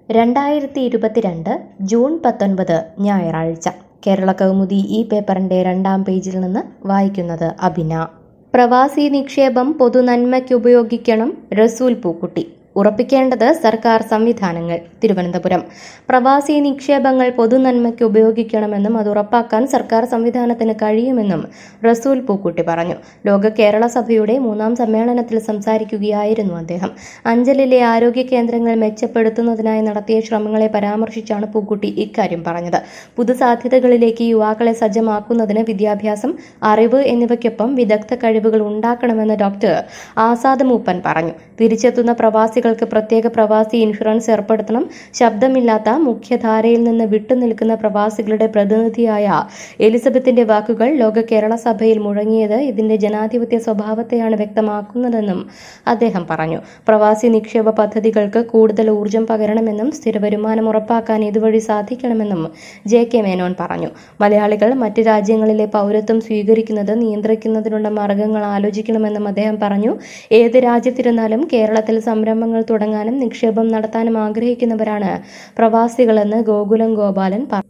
രണ്ടായിരത്തി ഇരുപത്തിരണ്ട് ജൂൺ പത്തൊൻപത് ഞായറാഴ്ച കേരള കൗമുദി ഈ പേപ്പറിന്റെ രണ്ടാം പേജിൽ നിന്ന് വായിക്കുന്നത് അഭിന പ്രവാസി നിക്ഷേപം പൊതുനന്മയ്ക്ക് ഉപയോഗിക്കണം റസൂൽ പൂക്കുട്ടി ഉറപ്പിക്കേണ്ടത് സർക്കാർ സംവിധാനങ്ങൾ തിരുവനന്തപുരം പ്രവാസി നിക്ഷേപങ്ങൾ പൊതുനന്മയ്ക്ക് ഉപയോഗിക്കണമെന്നും അത് ഉറപ്പാക്കാൻ സർക്കാർ സംവിധാനത്തിന് കഴിയുമെന്നും റസൂൽ പൂക്കുട്ടി പറഞ്ഞു ലോക കേരള സഭയുടെ മൂന്നാം സമ്മേളനത്തിൽ സംസാരിക്കുകയായിരുന്നു അദ്ദേഹം അഞ്ചലിലെ ആരോഗ്യ കേന്ദ്രങ്ങൾ മെച്ചപ്പെടുത്തുന്നതിനായി നടത്തിയ ശ്രമങ്ങളെ പരാമർശിച്ചാണ് പൂക്കുട്ടി ഇക്കാര്യം പറഞ്ഞത് പുതുസാധ്യതകളിലേക്ക് യുവാക്കളെ സജ്ജമാക്കുന്നതിന് വിദ്യാഭ്യാസം അറിവ് എന്നിവയ്ക്കൊപ്പം വിദഗ്ധ കഴിവുകൾ ഉണ്ടാക്കണമെന്ന് ഡോക്ടർ ആസാദ് മൂപ്പൻ പറഞ്ഞു തിരിച്ചെത്തുന്ന പ്രവാസികൾക്ക് പ്രത്യേക പ്രവാസി ഇൻഷുറൻസ് ഏർപ്പെടുത്തണം ശബ്ദമില്ലാത്ത മുഖ്യധാരയിൽ നിന്ന് വിട്ടുനിൽക്കുന്ന പ്രവാസികളുടെ പ്രതിനിധിയായ എലിസബത്തിന്റെ വാക്കുകൾ ലോക കേരള സഭയിൽ മുഴങ്ങിയത് ഇതിന്റെ ജനാധിപത്യ സ്വഭാവത്തെയാണ് വ്യക്തമാക്കുന്നതെന്നും അദ്ദേഹം പറഞ്ഞു പ്രവാസി നിക്ഷേപ പദ്ധതികൾക്ക് കൂടുതൽ ഊർജം പകരണമെന്നും സ്ഥിര വരുമാനം ഉറപ്പാക്കാൻ ഇതുവഴി സാധിക്കണമെന്നും ജെ കെ മേനോൻ പറഞ്ഞു മലയാളികൾ മറ്റ് രാജ്യങ്ങളിലെ പൗരത്വം സ്വീകരിക്കുന്നത് നിയന്ത്രിക്കുന്നതിനുള്ള മാർഗങ്ങൾ ആലോചിക്കണമെന്നും അദ്ദേഹം പറഞ്ഞു ഏത് രാജ്യത്തിരുന്നാലും കേരളത്തിൽ സംരംഭങ്ങൾ തുടങ്ങാനും നിക്ഷേപം നടത്താനും ആഗ്രഹിക്കുന്നവരാണ് പ്രവാസികളെന്ന് ഗോകുലം ഗോപാലൻ പറഞ്ഞു